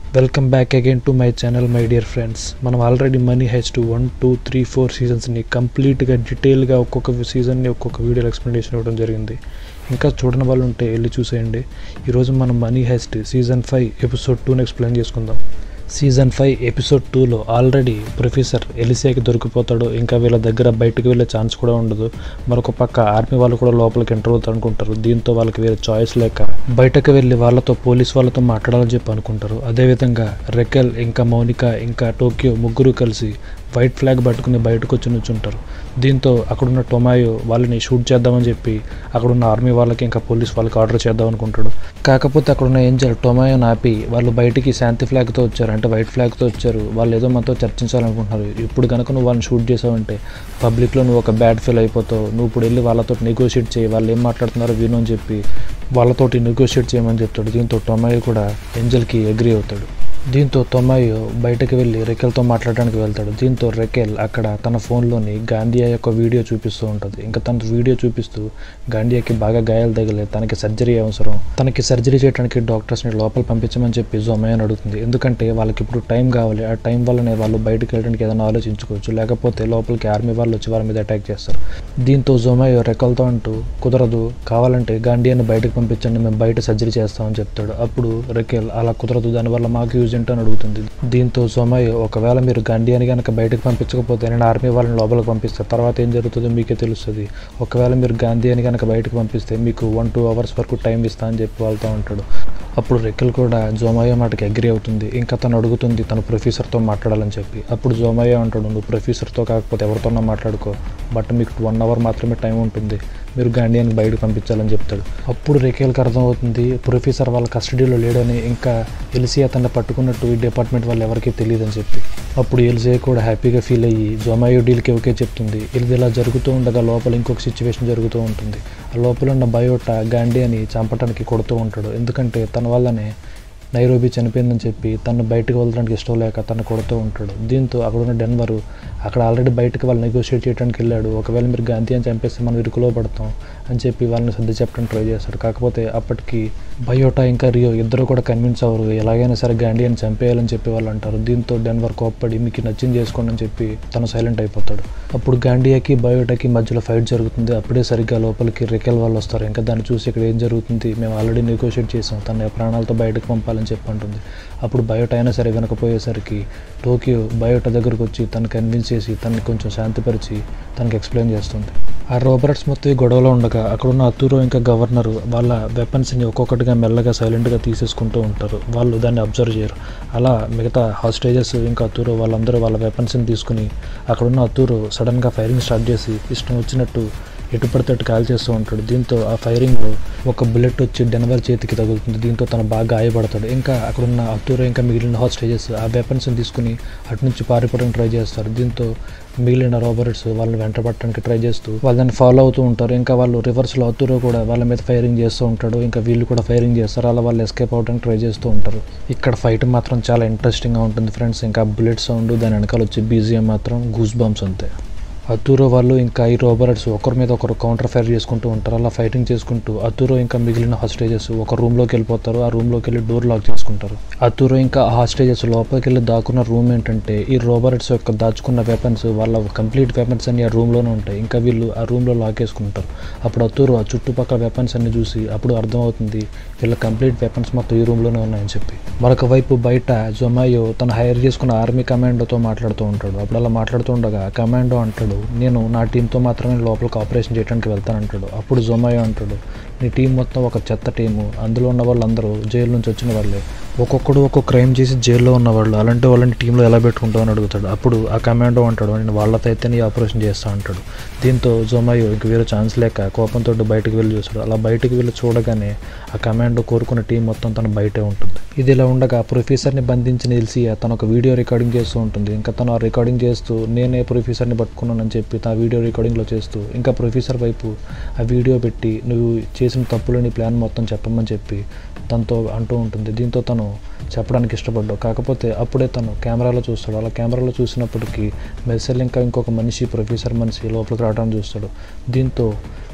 welcome back again to my channel my dear friends మనం already Money Heist one two three four సీజన్స్ని కంప్లీట్గా డీటెయిల్గా ఒక్కొక్క సీజన్ని ఒక్కొక్క వీడియో ఎక్స్ప్లెనేషన్ ఇవ్వడం జరిగింది ఇంకా చూడని వాళ్ళు ఉంటే వెళ్ళి చూసేయండి ఈరోజు మనం Money Heist season five episode టూని ఎక్స్ప్లెయిన్ చేసుకుందాం సీజన్ ఫైవ్ ఎపిసోడ్ టూలో ఆల్రెడీ ప్రొఫెసర్ ఎలిసియాకి దొరికిపోతాడు ఇంకా వీళ్ళ దగ్గర బయటకు వెళ్ళే ఛాన్స్ కూడా ఉండదు మరొక పక్క ఆర్మీ వాళ్ళు కూడా లోపలికి ఎంటర్ అవుతారు అనుకుంటారు దీంతో వాళ్ళకి వేరే చాయిస్ లేక బయటకు వెళ్ళి వాళ్ళతో పోలీస్ వాళ్ళతో మాట్లాడాలని చెప్పి అనుకుంటారు అదేవిధంగా రెకెల్ ఇంకా మౌనిక ఇంకా టోక్యో ముగ్గురు కలిసి వైట్ ఫ్లాగ్ పట్టుకుని బయటకు వచ్చి నుంచుంటారు దీంతో అక్కడున్న టొమాయో వాళ్ళని షూట్ చేద్దామని చెప్పి అక్కడున్న ఆర్మీ వాళ్ళకి ఇంకా పోలీస్ వాళ్ళకి ఆర్డర్ చేద్దాం అనుకుంటాడు కాకపోతే అక్కడున్న ఏంజల్ టొమాయోని ఆపి వాళ్ళు బయటికి శాంతి ఫ్లాగ్తో వచ్చారు అంటే వైట్ ఫ్లాగ్తో వచ్చారు వాళ్ళు ఏదో మనతో చర్చించాలనుకుంటున్నారు ఇప్పుడు కనుక నువ్వు వాళ్ళని షూట్ చేసావంటే పబ్లిక్లో నువ్వు ఒక బ్యాడ్ ఫీల్ అయిపోతావు నువ్వు ఇప్పుడు వెళ్ళి వాళ్ళతో నెగోషియేట్ చేయి వాళ్ళు ఏం మాట్లాడుతున్నారో విను అని చెప్పి వాళ్ళతోటి నెగోషియేట్ చేయమని చెప్తాడు దీంతో టొమాయో కూడా ఏంజల్కి అగ్రి అవుతాడు దీంతో తొమ్మాయో బయటకు వెళ్ళి రెకెల్తో మాట్లాడడానికి వెళ్తాడు దీంతో రెకెల్ అక్కడ తన ఫోన్లోని గాంధియా యొక్క వీడియో చూపిస్తూ ఉంటుంది ఇంకా తన వీడియో చూపిస్తూ గాంధియాకి బాగా గాయాలు తగిలే తనకి సర్జరీ అవసరం తనకి సర్జరీ చేయడానికి డాక్టర్స్ని లోపల పంపించమని చెప్పి జొమాయో అడుగుతుంది ఎందుకంటే వాళ్ళకి ఇప్పుడు టైం కావాలి ఆ టైం వల్లనే వాళ్ళు బయటకు వెళ్ళడానికి ఏదైనా ఆలోచించుకోవచ్చు లేకపోతే లోపలికి ఆర్మీ వాళ్ళు వచ్చి వాళ్ళ మీద అటాక్ చేస్తారు దీంతో జొమాయో రెక్కలతో అంటూ కుదరదు కావాలంటే గాండియాని బయటకు పంపించండి మేము బయట సర్జరీ చేస్తామని చెప్తాడు అప్పుడు రెకెల్ అలా కుదరదు దానివల్ల మాకు యూజ్ ఏంటో అని అడుగుతుంది దీంతో సోమయ్య ఒకవేళ మీరు గండియాని కనుక బయటకు పంపించకపోతే నేను ఆర్మీ వాళ్ళని లోపలికి పంపిస్తాను తర్వాత ఏం జరుగుతుందో మీకే తెలుస్తుంది ఒకవేళ మీరు గాంధీ అని కనుక బయటకు పంపిస్తే మీకు వన్ టూ అవర్స్ వరకు టైం ఇస్తా అని చెప్పి వాళ్ళతో ఉంటాడు అప్పుడు రెక్కలు కూడా జోమయ్య మాటకి అగ్రి అవుతుంది ఇంకా తను అడుగుతుంది తను ప్రొఫెసర్తో మాట్లాడాలని చెప్పి అప్పుడు జోమయ్య అంటాడు నువ్వు ప్రొఫెసర్తో కాకపోతే ఎవరితోనో మాట్లాడుకో బట్ మీకు వన్ అవర్ మాత్రమే టైం ఉంటుంది మీరు గాండియానికి బయటకు పంపించాలని చెప్తాడు అప్పుడు రేఖేల్కి అర్థమవుతుంది ప్రొఫెసర్ వాళ్ళ కస్టడీలో లేడని ఇంకా ఎలిసియా తన పట్టుకున్నట్టు ఈ డిపార్ట్మెంట్ వాళ్ళు ఎవరికీ తెలియదని చెప్పి అప్పుడు ఎలిసియా కూడా హ్యాపీగా ఫీల్ అయ్యి జొమాయో డీల్కి ఓకే చెప్తుంది ఇది ఇలా జరుగుతూ ఉండగా లోపల ఇంకొక సిచ్యువేషన్ జరుగుతూ ఉంటుంది ఆ లోపల ఉన్న బయోటా గాండీ అని చంపడానికి కొడుతూ ఉంటాడు ఎందుకంటే తన వల్లనే నైరోబీ చనిపోయిందని చెప్పి తను బయటకు వెళ్ళడానికి ఇష్టం లేక తను కొడుతూ ఉంటాడు దీంతో అక్కడ ఉన్న డెన్వరు అక్కడ ఆల్రెడీ బయటకు వాళ్ళు నెగోషియేట్ చేయడానికి వెళ్ళాడు ఒకవేళ మీరు గాంధీ అని చంపేస్తే మనం ఇరుకులో పడతాం అని చెప్పి వాళ్ళని సర్ది చెప్పడానికి ట్రై చేస్తాడు కాకపోతే అప్పటికి బయోటా ఇంకా రియో ఇద్దరు కూడా కన్విన్స్ అవ్వరు ఎలాగైనా సరే గాంధీ అని చంపేయాలని చెప్పి వాళ్ళు అంటారు దీంతో డెన్వర్ కోప్పడి మీకు నచ్చింది చేసుకోండి అని చెప్పి తను సైలెంట్ అయిపోతాడు అప్పుడు గాండియాకి బయోటాకి మధ్యలో ఫైట్ జరుగుతుంది అప్పుడే సరిగ్గా లోపలికి రికెల్ వాళ్ళు వస్తారు ఇంకా దాన్ని చూసి ఇక్కడ ఏం జరుగుతుంది మేము ఆల్రెడీ నెగోషియేట్ చేసాం తన ప్రాణాలతో బయటకు పంపాలని చెప్పి అంటుంది అప్పుడు బయోటా అయినా సరే వినకపోయేసరికి టోకియో బయోటా దగ్గరకు వచ్చి తను కన్విన్స్ చేసి తనని కొంచెం శాంతిపరిచి తనకి ఎక్స్ప్లెయిన్ చేస్తుంది ఆ రోబర్ట్స్ మొత్తం ఈ గొడవలో ఉండగా అక్కడున్న అత్తూరో ఇంకా గవర్నర్ వాళ్ళ వెపన్స్ని ఒక్కొక్కటిగా మెల్లగా సైలెంట్గా తీసేసుకుంటూ ఉంటారు వాళ్ళు దాన్ని అబ్జర్వ్ చేయరు అలా మిగతా హాస్టేజెస్ ఇంకా అత్తూరో వాళ్ళందరూ వాళ్ళ వెపన్స్ని తీసుకుని అక్కడున్న అత్తూరో సడన్గా ఫైరింగ్ స్టార్ట్ చేసి ఇష్టం వచ్చినట్టు ఎటు పడితే అటు కాల్ చేస్తూ ఉంటాడు దీంతో ఆ ఫైరింగ్లో ఒక బుల్లెట్ వచ్చి డెనవర్ చేతికి తగులుతుంది దీంతో తను బాగా గాయపడతాడు ఇంకా అక్కడున్న అత్తూరు ఇంకా మిగిలిన హాస్టేజెస్ ఆ వెపన్స్ని తీసుకుని అటు నుంచి పారిపోవడానికి ట్రై చేస్తారు దీంతో మిగిలిన రోబర్ట్స్ వాళ్ళని వెంటబట్టడానికి ట్రై చేస్తూ వాళ్ళని ఫాలో అవుతూ ఉంటారు ఇంకా వాళ్ళు రివర్స్లో అత్తూరు కూడా వాళ్ళ మీద ఫైరింగ్ చేస్తూ ఉంటాడు ఇంకా వీళ్ళు కూడా ఫైరింగ్ చేస్తారు అలా వాళ్ళు ఎస్కేప్ అవడానికి ట్రై చేస్తూ ఉంటారు ఇక్కడ ఫైట్ మాత్రం చాలా ఇంట్రెస్టింగ్గా ఉంటుంది ఫ్రెండ్స్ ఇంకా బుల్లెట్ సౌండ్ దాని వెనకాల వచ్చి బీజిఎం మాత్రం గూస్ బాంబ్స్ అంతే అతూరో వాళ్ళు ఇంకా ఈ రోబర్ట్స్ ఒకరి మీద ఒకరు కౌంటర్ ఫైర్ చేసుకుంటూ ఉంటారు అలా ఫైటింగ్ చేసుకుంటూ అతూరో ఇంకా మిగిలిన హాస్టేజెస్ ఒక రూమ్లోకి వెళ్ళిపోతారు ఆ రూమ్లోకి వెళ్ళి డోర్ లాక్ చేసుకుంటారు అతూరో ఇంకా ఆ హాస్టేజెస్ లోపలికి వెళ్ళి దాక్కున్న రూమ్ ఏంటంటే ఈ రోబర్ట్స్ యొక్క దాచుకున్న వెపన్స్ వాళ్ళ కంప్లీట్ వెపన్స్ అన్ని ఆ రూమ్లోనే ఉంటాయి ఇంకా వీళ్ళు ఆ రూమ్లో లాక్ వేసుకుంటారు అప్పుడు అతూరు ఆ చుట్టుపక్కల వెపన్స్ అన్ని చూసి అప్పుడు అర్థమవుతుంది వీళ్ళ కంప్లీట్ వెపన్స్ మొత్తం ఈ రూమ్లోనే ఉన్నాయని చెప్పి మరొక వైపు బయట జొమాయో తను హైర్ చేసుకున్న ఆర్మీ కమాండోతో మాట్లాడుతూ ఉంటాడు అప్పుడు అలా మాట్లాడుతూ ఉండగా కమాండో అంటాడు నేను నా టీంతో మాత్రమే లోపలికి ఆపరేషన్ చేయడానికి వెళ్తానంటాడు అప్పుడు జొమాయో అంటాడు నీ టీం మొత్తం ఒక చెత్త టీము అందులో ఉన్న వాళ్ళందరూ జైలు నుంచి వచ్చిన వాళ్ళే ఒక్కొక్కడు ఒక్కొక్క క్రైమ్ చేసి జైల్లో ఉన్నవాళ్ళు అలాంటి వాళ్ళని టీంలో ఎలా పెట్టుకుంటావు అని అడుగుతాడు అప్పుడు ఆ కమాండో అంటాడు నేను వాళ్ళతో అయితే నీ ఆపరేషన్ చేస్తా అంటాడు దీంతో జొమాయో ఇంక వేరే ఛాన్స్ లేక కోపంతో బయటకు వెళ్ళి చూస్తాడు అలా బయటకు వెళ్ళి చూడగానే ఆ కమాండో కోరుకున్న టీం మొత్తం తను బయటే ఉంటుంది ఇది ఇలా ఉండగా ప్రొఫెసర్ని బంధించిన ఎల్సీ తను ఒక వీడియో రికార్డింగ్ చేస్తూ ఉంటుంది ఇంకా తను ఆ రికార్డింగ్ చేస్తూ నేనే ప్రొఫెసర్ని పట్టుకున్నానని చెప్పి తన వీడియో రికార్డింగ్లో చేస్తూ ఇంకా ప్రొఫెసర్ వైపు ఆ వీడియో పెట్టి నువ్వు చేసిన తప్పులని ప్లాన్ మొత్తం చెప్పమని చెప్పి తనతో అంటూ ఉంటుంది దీంతో తను చెప్పడానికి ఇష్టపడ్డావు కాకపోతే అప్పుడే తను కెమెరాలో చూస్తాడు అలా కెమెరాలో చూసినప్పటికీ మెర్సెల్ ఇంకా ఇంకొక మనిషి ప్రొఫెసర్ మనిషి లోపలికి రావడానికి చూస్తాడు దీంతో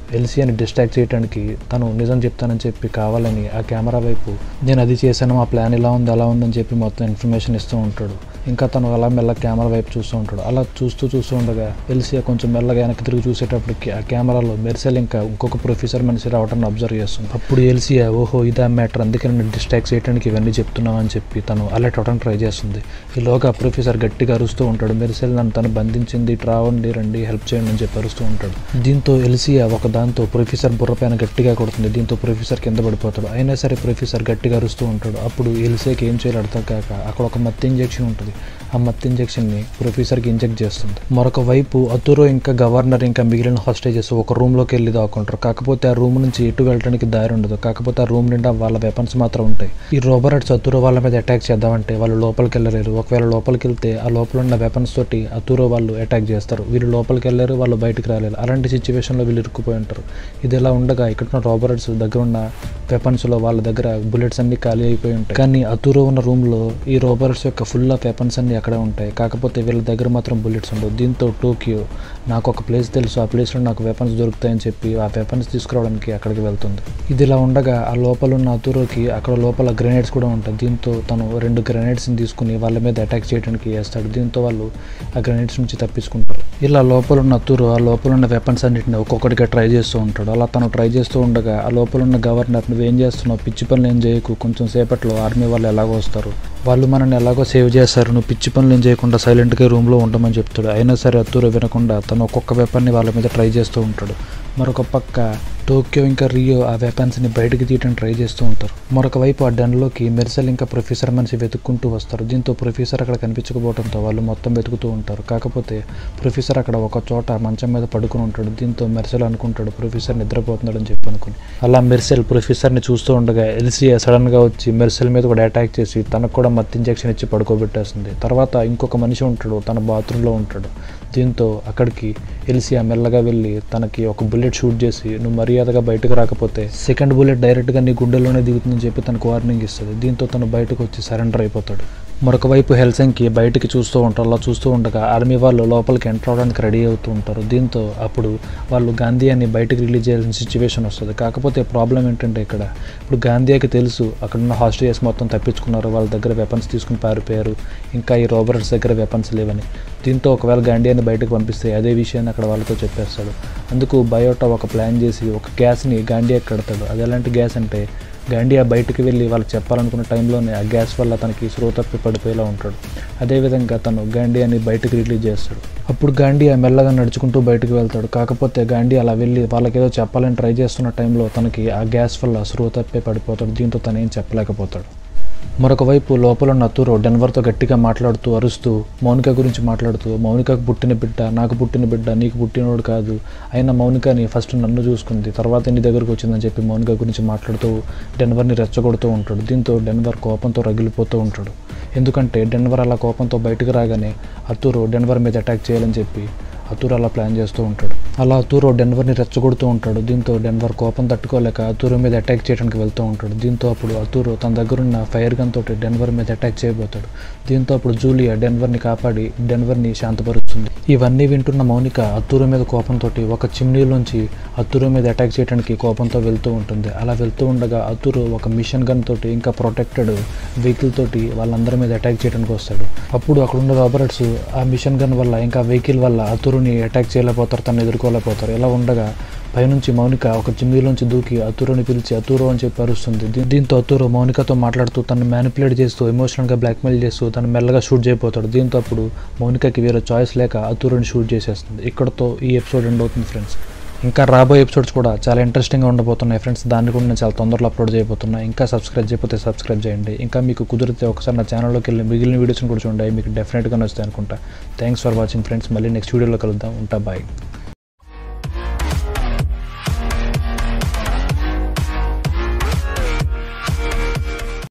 ఎల్సీని డిస్ట్రాక్ట్ చేయడానికి తను నిజం చెప్తానని చెప్పి కావాలని ఆ కెమెరా వైపు నేను అది చేశాను మా ప్లాన్ ఇలా ఉంది అలా ఉందని చెప్పి మొత్తం ఇన్ఫర్మేషన్ ఇస్తూ ఉంటాడు ఇంకా తను అలా మెల్ల కెమెరా వైపు చూస్తూ ఉంటాడు అలా చూస్తూ చూస్తూ ఉండగా ఎల్సీ కొంచెం మెల్లగా వెనక్కి తిరిగి చూసేటప్పటికి ఆ కెమెరాలో మెర్సెల్ ఇంకా ఇంకొక ప్రొఫెసర్ మనిషి రావటాన్ని అబ్జర్వ్ చేస్తుంది అప్పుడు ఎల్సీ ఓహో ఇదా మ్యాటర్ అందుకే నేను డిస్ట్రాక్ట్ చేయడానికి ఇవన్నీ చెప్తున్నావు అని చెప్పి తను అలర్ట్ అవడానికి ట్రై చేస్తుంది ఈలోగా ప్రొఫెసర్ గట్టిగా అరుస్తూ ఉంటాడు మెర్సెల్ నన్ను తను బంధించింది ఇటు రావండి రండి హెల్ప్ చేయండి అని చెప్పి అరుస్తూ ఉంటాడు దీంతో ఎల్సియా ఒక దాంతో ప్రొఫెసర్ బుర్ర పైన గట్టిగా కొడుతుంది దీంతో ప్రొఫెసర్ కింద పడిపోతాడు అయినా సరే ప్రొఫెసర్ గట్టిగా అరుస్తూ ఉంటాడు అప్పుడు ఎల్సీకి ఏం చేయాలి అర్థం కాక అక్కడ ఒక మత్తు ఇంజెక్షన్ ఉంటుంది ఆ మత్తు ఇంజెక్షన్ని ప్రొఫెసర్కి ఇంజెక్ట్ చేస్తుంది మరొక వైపు అతురో ఇంకా గవర్నర్ ఇంకా మిగిలిన హాస్టేజెస్ ఒక రూమ్లోకి వెళ్ళి దాక్కుంటారు కాకపోతే ఆ రూమ్ నుంచి ఎటు వెళ్ళడానికి దారి ఉండదు కాకపోతే ఆ రూమ్ నిండా వాళ్ళ వెపన్స్ మాత్రం ఉంటాయి ఈ రోబరట్స్ అతురో వాళ్ళ మీద అటాక్ చేద్దామంటే వాళ్ళు లోపలికి వెళ్ళలేరు ఒకవేళ లోపలికి వెళ్తే ఆ లోపల ఉన్న వెపన్స్ తోటి అతురో వాళ్ళు అటాక్ చేస్తారు వీళ్ళు లోపలికి వెళ్ళారు వాళ్ళు బయటకు రాలేరు అలాంటి సిచ్యువేషన్లో వీళ్ళు ఇరుక్కుపోయి ఉంటారు ఇది ఇలా ఉండగా ఇక్కడ ఉన్న రోబరట్స్ దగ్గర ఉన్న వెపన్స్లో వాళ్ళ దగ్గర బుల్లెట్స్ అన్ని ఖాళీ అయిపోయి ఉంటాయి కానీ అతురో ఉన్న రూమ్లో ఈ రోబరట్స్ యొక్క ఫుల్ ఆఫ్ వెపన్స్ అన్ని అక్కడే ఉంటాయి కాకపోతే వీళ్ళ దగ్గర మాత్రం బుల్లెట్స్ ఉండవు దీంతో టోకియో నాకు ఒక ప్లేస్ తెలుసు ఆ ప్లేస్లో నాకు వెపన్స్ దొరుకుతాయని చెప్పి ఆ వెపన్స్ తీసుకురావడానికి అక్కడికి వెళ్తుంది ఇది ఇలా ఉండగా ఆ లోపల ఉన్న అతురోకి అక్కడ లోపల గ్రెనేడ్స్ కూడా ఉంటాయి దీంతో తను రెండు గ్రెనేడ్స్ని తీసుకుని వాళ్ళ మీద అటాక్ చేయడానికి వేస్తాడు దీంతో వాళ్ళు ఆ గ్రెనేడ్స్ నుంచి తప్పించుకుంటారు ఇలా లోపల ఉన్న అతురు ఆ లోపల ఉన్న వెపన్స్ అన్నింటిని ఒక్కొక్కటిగా ట్రై చేస్తూ ఉంటాడు అలా తను ట్రై చేస్తూ ఉండగా ఆ లోపల ఉన్న గవర్నర్ నువ్వేం చేస్తున్నావు పిచ్చి పనులు ఏం చేయకు కొంచెం సేపట్లో ఆర్మీ వాళ్ళు ఎలాగో వస్తారు వాళ్ళు మనల్ని ఎలాగో సేవ్ చేస్తారు నువ్వు పిచ్చి పనులు ఏం చేయకుండా సైలెంట్గా రూమ్లో ఉండమని చెప్తాడు అయినా సరే అత్తూరు వినకుండా తను ఒక్కొక్క వెపన్ని వాళ్ళ మీద ట్రై చేస్తూ ఉంటాడు మరొక పక్క టోక్యో ఇంకా రియో ఆ వెపన్స్ని బయటకు తీయడానికి ట్రై చేస్తూ ఉంటారు మరొక వైపు ఆ డన్లోకి మెర్సెల్ ఇంకా ప్రొఫెసర్ మనిషి వెతుక్కుంటూ వస్తారు దీంతో ప్రొఫెసర్ అక్కడ కనిపించకపోవడంతో వాళ్ళు మొత్తం వెతుకుతూ ఉంటారు కాకపోతే ప్రొఫెసర్ అక్కడ ఒక చోట మంచం మీద పడుకుని ఉంటాడు దీంతో మెర్సెల్ అనుకుంటాడు ప్రొఫెసర్ నిద్రపోతున్నాడు అని చెప్పి అనుకుని అలా మెర్సెల్ ప్రొఫెసర్ని చూస్తూ ఉండగా ఎల్సీఏ సడన్గా వచ్చి మెర్సెల్ మీద కూడా అటాక్ చేసి తనకు కూడా మత్తు ఇంజెక్షన్ ఇచ్చి పడుకోబెట్టేస్తుంది తర్వాత ఇంకొక మనిషి ఉంటాడు తన బాత్రూంలో ఉంటాడు దీంతో అక్కడికి ఎలిసియా మెల్లగా వెళ్ళి తనకి ఒక బుల్లెట్ షూట్ చేసి నువ్వు మర్యాదగా బయటకు రాకపోతే సెకండ్ బుల్లెట్ డైరెక్ట్గా నీ గుండెల్లోనే దిగుతుందని చెప్పి తనకు వార్నింగ్ ఇస్తుంది దీంతో తను బయటకు వచ్చి సరెండర్ అయిపోతాడు మరొక వైపు హెల్సంకి బయటికి చూస్తూ ఉంటారు అలా చూస్తూ ఉండగా ఆర్మీ వాళ్ళు లోపలికి ఎంటర్ అవడానికి రెడీ అవుతూ ఉంటారు దీంతో అప్పుడు వాళ్ళు గాంధీయాన్ని బయటకు రిలీజ్ చేయాల్సిన సిచ్యువేషన్ వస్తుంది కాకపోతే ప్రాబ్లం ఏంటంటే ఇక్కడ ఇప్పుడు గాంధీకి తెలుసు అక్కడ ఉన్న హాస్టేజెస్ మొత్తం తప్పించుకున్నారు వాళ్ళ దగ్గర వెపన్స్ తీసుకుని పారిపోయారు ఇంకా ఈ రోబర్ట్స్ దగ్గర వెపన్స్ లేవని దీంతో ఒకవేళ గాంధీయాన్ని బయటకు పంపిస్తే అదే విషయాన్ని అక్కడ వాళ్ళతో చెప్పేస్తాడు అందుకు బయోటా ఒక ప్లాన్ చేసి ఒక గ్యాస్ని గాంధీయాకి కడతాడు అది ఎలాంటి గ్యాస్ అంటే గాండియా బయటకు వెళ్ళి వాళ్ళకి చెప్పాలనుకున్న టైంలోనే ఆ గ్యాస్ వల్ల తనకి స్రో తప్పి పడిపోయేలా ఉంటాడు అదేవిధంగా తను గాండియాని బయటకు రిలీజ్ చేస్తాడు అప్పుడు గాండియా మెల్లగా నడుచుకుంటూ బయటకు వెళ్తాడు కాకపోతే గాండియా అలా వెళ్ళి వాళ్ళకి ఏదో చెప్పాలని ట్రై చేస్తున్న టైంలో తనకి ఆ గ్యాస్ వల్ల స్రో తప్పే పడిపోతాడు దీంతో తను ఏం చెప్పలేకపోతాడు మరొక వైపు లోపల ఉన్న అతూరు డెన్వర్తో గట్టిగా మాట్లాడుతూ అరుస్తూ మౌనిక గురించి మాట్లాడుతూ మౌనికకు పుట్టిన బిడ్డ నాకు పుట్టిన బిడ్డ నీకు పుట్టినోడు కాదు అయినా మౌనికని ఫస్ట్ నన్ను చూసుకుంది తర్వాత నీ దగ్గరకు వచ్చిందని చెప్పి మౌనిక గురించి మాట్లాడుతూ డెన్వర్ని రెచ్చగొడుతూ ఉంటాడు దీంతో డెన్వర్ కోపంతో రగిలిపోతూ ఉంటాడు ఎందుకంటే డెన్వర్ అలా కోపంతో బయటకు రాగానే అతూరు డెన్వర్ మీద అటాక్ చేయాలని చెప్పి అతూరు అలా ప్లాన్ చేస్తూ ఉంటాడు అలా అతూరు డెన్వర్ని రెచ్చగొడుతూ ఉంటాడు దీంతో డెన్వర్ కోపం తట్టుకోలేక అతూరు మీద అటాక్ చేయడానికి వెళ్తూ ఉంటాడు దీంతో అప్పుడు అతూరు తన దగ్గరున్న ఫైర్ గన్ తోటి డెన్వర్ మీద అటాక్ చేయబోతాడు దీంతో అప్పుడు జూలియా డెన్వర్ని కాపాడి డెన్వర్ని శాంతపరుస్తుంది ఇవన్నీ వింటున్న మౌనిక అత్తూరు మీద కోపంతో ఒక చిమ్నీలోంచి అత్తూరు మీద అటాక్ చేయడానికి కోపంతో వెళ్తూ ఉంటుంది అలా వెళ్తూ ఉండగా అత్తూరు ఒక మిషన్ గన్ తోటి ఇంకా ప్రొటెక్టెడ్ వెహికల్ తోటి వాళ్ళందరి మీద అటాక్ చేయడానికి వస్తాడు అప్పుడు అక్కడ ఉన్న రాబర్ట్స్ ఆ మిషన్ గన్ వల్ల ఇంకా వెహికల్ వల్ల అత్తూరుని అటాక్ చేయలేకపోతారు తను ఎదుర్కోలేకపోతారు ఇలా ఉండగా పైనుంచి మౌనిక ఒక చిమ్నీలోంచి దూకి అతూరుని పిలిచి అతూరు అని చెప్పి అరుస్తుంది దీ- దీంతో అతూరు మౌనికతో మాట్లాడుతూ తను మ్యానిపులేట్ చేస్తూ ఎమోషనల్గా బ్లాక్మెయిల్ చేస్తూ తను మెల్లగా షూట్ చేయబోతాడు దీంతో అప్పుడు మౌనికకి వేరే చాయిస్ లేక అతూరుని షూట్ చేసేస్తుంది ఇక్కడతో ఈ ఎపిసోడ్ ఎండ్ అవుతుంది ఫ్రెండ్స్ ఇంకా రాబోయే ఎపిసోడ్స్ కూడా చాలా ఇంట్రెస్టింగ్గా ఉండబోతున్నాయి ఫ్రెండ్స్ దాన్ని కూడా నేను చాలా తొందరలో అప్లోడ్ చేయబోతున్నా ఇంకా సబ్స్క్రైబ్ చేయకపోతే సబ్స్క్రైబ్ చేయండి ఇంకా మీకు కుదిరితే ఒకసారి నా ఛానల్లోకి వెళ్ళి మిగిలిన వీడియోస్ని కూడా చూడండి మీకు డెఫినెట్గా నచ్చుతాయి అనుకుంటా థ్యాంక్స్ ఫర్ వాచింగ్ ఫ్రెండ్స్ మళ్ళీ నెక్స్ట్ వీడియోలో కలుద్దాం ఉంటా బాయ్